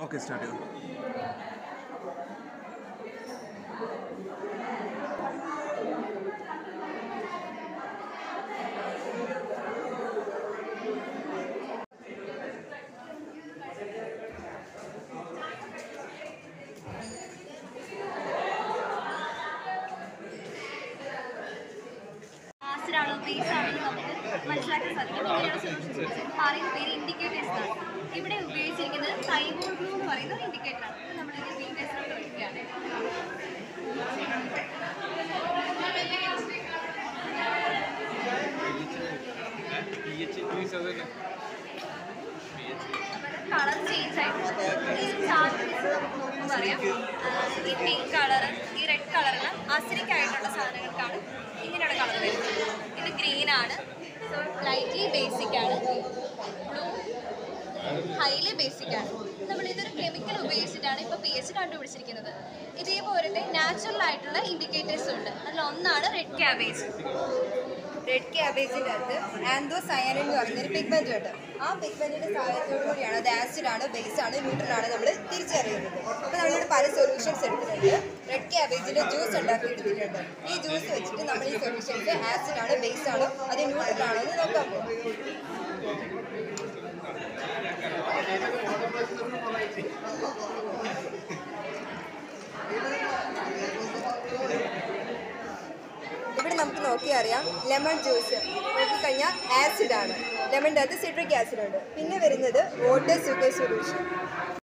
okay start ചെയ്തു ആസിഡാണോ base ആണോ എന്ന് നമുക്ക് മനസ്സിലാക്കാൻ സാധിക്കും ഇങ്ങനെയുള്ള സൊല്യൂഷൻസ് പറയുന്ന പേര് ഇൻഡിക്കേറ്റേഴ്സ് ആണ് ഇവിടെ ഉപയോഗിച്ചിരിക്കുന്നത് തൈബോൾ ബ്ലൂ എന്ന് പറയുന്ന ഒരു ഇൻഡിക്കേറ്റർ ആണ് ഇത് നമ്മൾ ഇൻഡിക്കേറ്റേഴ്സിലോട്ട് വയ്ക്കുകയാണ് കളർ ചേഞ്ച് ആയിട്ടുണ്ട് ഈ ചാർട്ടിൽ നമുക്ക് പറയാം ആ, ഈ പിങ്ക് കളർ ഈ റെഡ് കളറെല്ലാം അസിഡിക് ആയിട്ടുള്ള സാധനങ്ങൾക്കാണ് ഇങ്ങനെയുള്ള കളർ വരുന്നത് ഇത് ഗ്രീൻ ആണ് ലൈറ്റ്ലി ബേസിക് ആണ് ബ്ലൂ ഹൈലി ബേസിക് ആണ് നമ്മൾ ഇതൊരു കെമിക്കൽ ഉപയോഗിച്ചിട്ടാണ് ഇപ്പോൾ പി എച്ച് കണ്ടുപിടിച്ചിരിക്കുന്നത് ഇതേപോലത്തെ നാച്ചുറൽ ആയിട്ടുള്ള ഇൻഡിക്കേറ്റേഴ്സ് ഉണ്ട് അതിൽ ഒന്നാണ് റെഡ് ക്യാബേജ് റെഡ് ക്യാബേജിൻ്റെ അകത്ത് ആൻഡോസയനിൻ എന്ന് പറയുന്ന ഒരു പിഗ്മെന്റ് ഉണ്ട് ആ പിഗ്മെന്റിന്റെ സഹായത്തോടു കൂടിയാണ് അത് ആസിഡ് ആണ് ബേസ് ആണ് ന്യൂട്രൽ ആണ് നമ്മൾ തിരിച്ചറിയുന്നത് അപ്പോൾ നമ്മളിവിടെ പല സൊല്യൂഷൻസ് എടുത്തിട്ടുണ്ട് റെഡ് ക്യാബേജിന്റെ ജ്യൂസ് ഉണ്ടാക്കി എടുത്തിട്ടുണ്ട് ഈ ജ്യൂസ് വെച്ചിട്ട് നമ്മൾ ഈ സൊല്യൂഷൻസ് ആസിഡ് ആണ് ബേസ് ആണോ അത് ന്യൂട്രൽ ആണോ എന്ന് നോക്കാൻ പോകും ഇവിടെ നമുക്ക് നോക്കിയാൽ അറിയാം ലെമൺ ജ്യൂസ് നോക്കിക്കഴിഞ്ഞാൽ ആസിഡ് ആണ് ലെമണിൻ്റെ അകത്ത് സിട്രിക് ആസിഡ് ഉണ്ട് പിന്നെ വരുന്നത് വാട്ടർ സുഗർ സൊല്യൂഷൻ